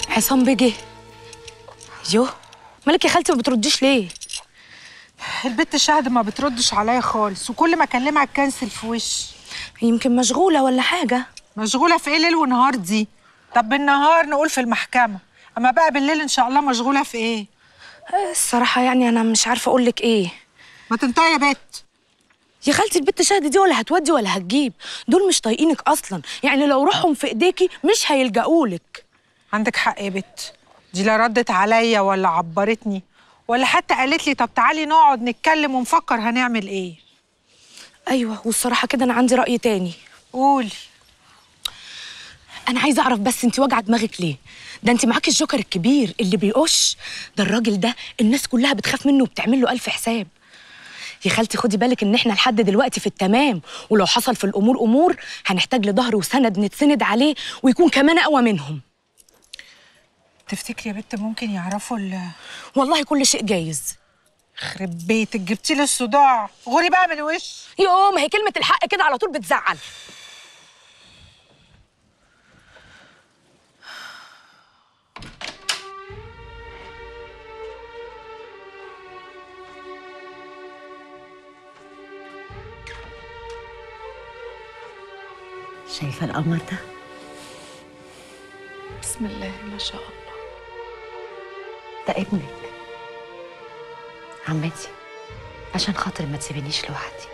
عصام بيجي يوه مالك يا خالتي ما بترديش ليه البت شهد ما بتردش عليا خالص وكل ما اكلمها تكنسل في وشي يمكن مشغوله ولا حاجه مشغوله في ايه ليل ونهار دي طب بالنهار نقول في المحكمه اما بقى بالليل ان شاء الله مشغوله في ايه آه، الصراحه يعني انا مش عارفه اقول لك ايه ما تنطقي يا بت يا خالتي البت شهد دي ولا هتودي ولا هتجيب دول مش طايقينك اصلا يعني لو روحهم في ايديكي مش هيلجأولك عندك حق يا بت دي لا ردت عليا ولا عبرتني ولا حتى قالت لي طب تعالي نقعد نتكلم ونفكر هنعمل ايه ايوه والصراحه كده انا عندي راي تاني قولي انا عايزه اعرف بس انت واجعه دماغك ليه ده انت معاكي الجوكر الكبير اللي بيقش ده الراجل ده الناس كلها بتخاف منه وبتعمل له الف حساب يا خالتي خدي بالك ان احنا لحد دلوقتي في التمام ولو حصل في الامور امور هنحتاج لظهر وسند نتسند عليه ويكون كمان اقوى منهم تفتكري يا بت ممكن يعرفوا ال والله كل شيء جايز خرب بيتك جبتي لي الصداع غوري بقى من وش يوه ما هي كلمه الحق كده على طول بتزعل شايفة القمر ده؟ بسم الله ما شاء الله ده ابنك عمتي عشان خاطر ما تسيبينيش لوحدي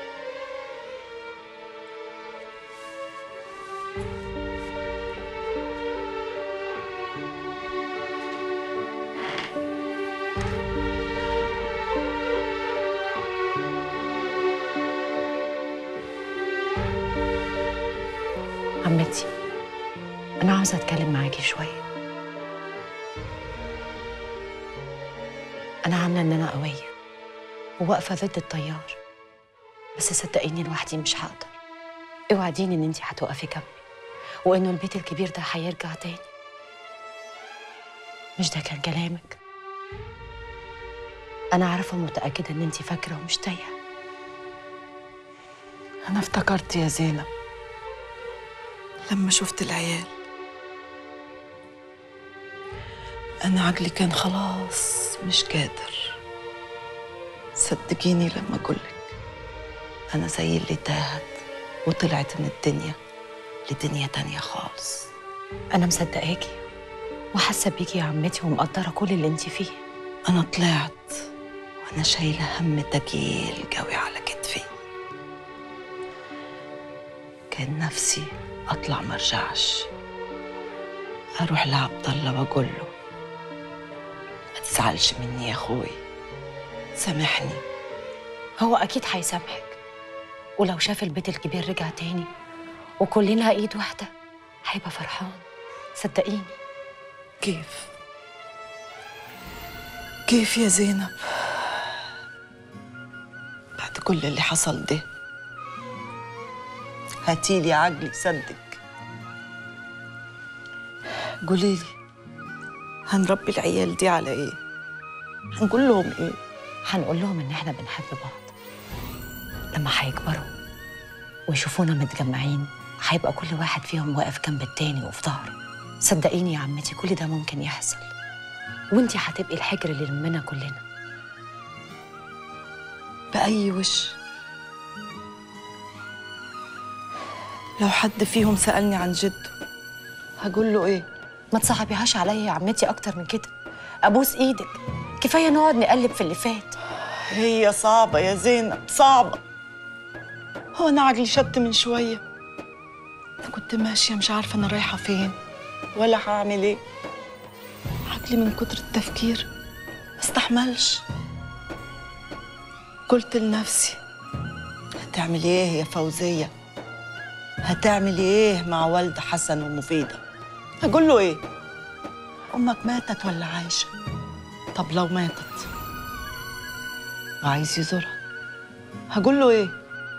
عمتي أنا عاوزة أتكلم معاكي شوية أنا عاملة إن أنا قوية وواقفة ضد التيار بس صدقيني لوحدي مش هقدر اوعديني إن أنتي هتوقفي جنبي وإنه البيت الكبير ده هيرجع تاني مش ده كان كلامك أنا عارفة ومتأكدة إن أنتي فاكرة ومش تايهة أنا افتكرت يا زينب لما شفت العيال أنا عقلي كان خلاص مش قادر صدقيني لما أقولك أنا زي اللي تاهت وطلعت من الدنيا لدنيا تانية خالص أنا مصدقاكي وحاسة بيكي يا عمتي ومقدرة كل اللي أنتي فيه أنا طلعت وأنا شايلة هم تقيل قوي على كتفي كان نفسي أطلع مرجعش أروح لعبد الله وأقول له ما تزعلش مني يا أخوي سامحني هو أكيد هيسامحك ولو شاف البيت الكبير رجع تاني وكلنا إيد واحدة هيبقى فرحان صدقيني كيف كيف يا زينب بعد كل اللي حصل ده هاتيلي عقلي صدق قوليلي هنربي العيال دي على ايه هنقول لهم ايه هنقول لهم إن إحنا بنحب بعض لما هيكبروا ويشوفونا متجمعين هيبقى كل واحد فيهم واقف جنب التاني وفي ظهره صدقيني يا عمتي كل ده ممكن يحصل وانتي هتبقي الحجر اللي يلمنا كلنا بأي وش لو حد فيهم سألني عن جده هقول له ايه ما تصعبيهاش عليا يا عمتي اكتر من كده ابوس ايدك كفايه نقعد نقلب في اللي فات هي صعبة يا زينب صعبة هو أنا عقلي شت من شوية أنا كنت ماشية مش عارفة أنا رايحة فين ولا هعمل إيه عقلي من كتر التفكير ما استحملش قلت لنفسي هتعملي إيه يا فوزية هتعملي إيه مع والد حسن ومفيدة هقول له إيه أمك ماتت ولا عايشة طب لو ماتت وعايز يزورها هقول له ايه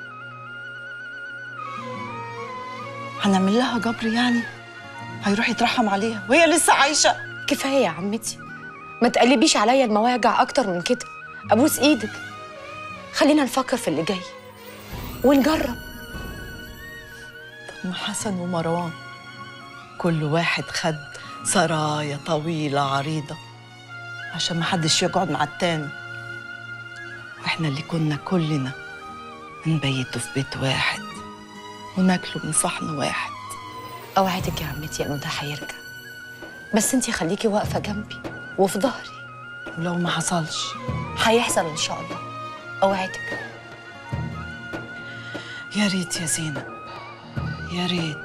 هنعمل لها جبر يعني هيروح يترحم عليها وهي لسه عايشه كفايه يا عمتي ما تقلبيش عليا المواجع اكتر من كده ابوس ايدك خلينا نفكر في اللي جاي ونجرب ام حسن ومروان كل واحد خد سرايا طويلة عريضة عشان ما حدش يقعد مع التاني واحنا اللي كنا كلنا نبيتوا في بيت واحد وناكلوا من صحن واحد اوعدك يا عمتي انه ده هيرجع بس انتي خليكي واقفه جنبي وفي ظهري ولو ما حصلش هيحصل ان شاء الله اوعدك يا ريت يا زينب يا ريت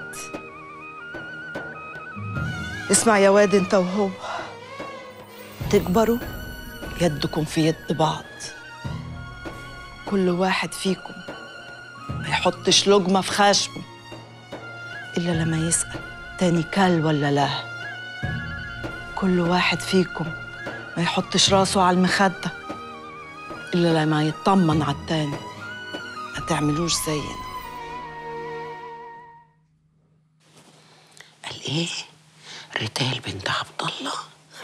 اسمع يا واد انت وهو تكبروا يدكم في يد بعض كل واحد فيكم ما يحطش لقمة في خشمه إلا لما يسأل تاني كل ولا لا كل واحد فيكم ما يحطش راسه على المخدة إلا لما يطمن على التاني ما تعملوش زينا قال ايه ريتال بنت عبد الله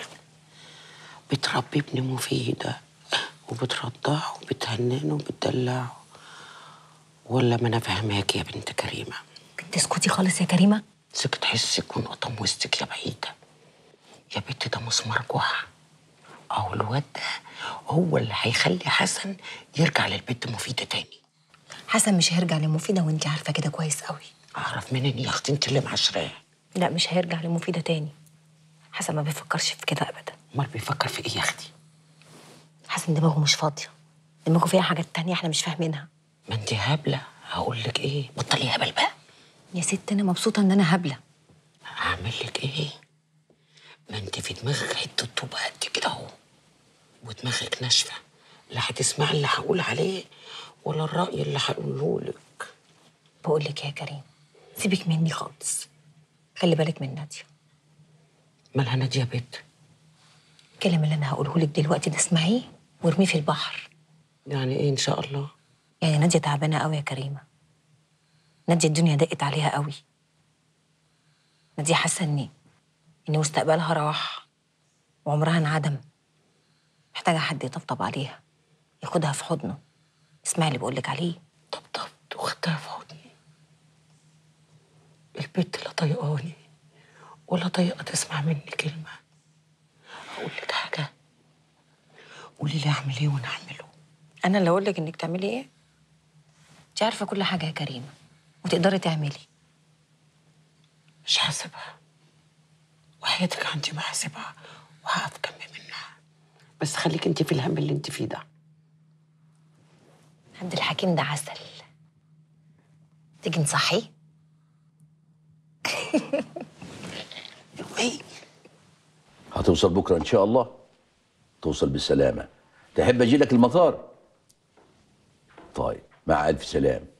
بتربي ابن مفيدة وبترضعه وبتهننه وبتدلعه ولا ما انا فاهماك يا بنت كريمة كنت اسكتي خالص يا كريمه سكت حسك ونقطم وسطك يا بعيدة يا بنت ده مسمار جوع أو الواد ده هو اللي هيخلي حسن يرجع للبنت مفيدة تاني حسن مش هيرجع لمفيده وانت عارفه كده كويس قوي أعرف منين يا أختي أنت اللي معاشراه لا مش هيرجع لمفيده تاني حسن ما بيفكرش في كده ابدا أمال بيفكر في إيه يا أختي؟ حسن دماغه مش فاضيه دماغه فيها حاجات تانية احنا مش فاهمينها ما أنت هبلة هقول لك إيه بطلي هبل بقى يا ست انا مبسوطه ان انا هبله هعمل لك ايه؟ ما انت في دماغك حته طوب قد كده اهو ودماغك ناشفه لا هتسمعي اللي هقول عليه ولا الرأي اللي هقوله لك بقول لك يا كريم سيبك مني خالص خلي بالك من ناديه مالها ناديه يا بنت الكلام اللي انا هقوله لك دلوقتي ده اسمعيه وارميه في البحر يعني ايه ان شاء الله يعني ناديه تعبانه قوي يا كريمه ناديه الدنيا ضاقت عليها قوي ناديه حاسه ان ان مستقبلها راح وعمرها انعدم محتاجه حد يطبطب عليها ياخدها في حضنه اسمعي اللي بقولك عليه طبطبت وخدتها في حضني البنت لا طايقاني ولا طايقه تسمع مني كلمه هقول لك حاجه قولي لي اعمل ايه وانا اعمله انا اللي اقول لك انك تعملي ايه انت عارفه كل حاجه يا كريمه وتقدري تعملي مش حاسبها وحياتك عندي بحاسبها وهقف جنبي منها بس خليك انت في الهم اللي انت فيه ده عبد الحكيم ده عسل تيجي نصحيه ايه هتوصل بكره ان شاء الله توصل بالسلامه تحب اجي لك المطار طيب مع الف سلام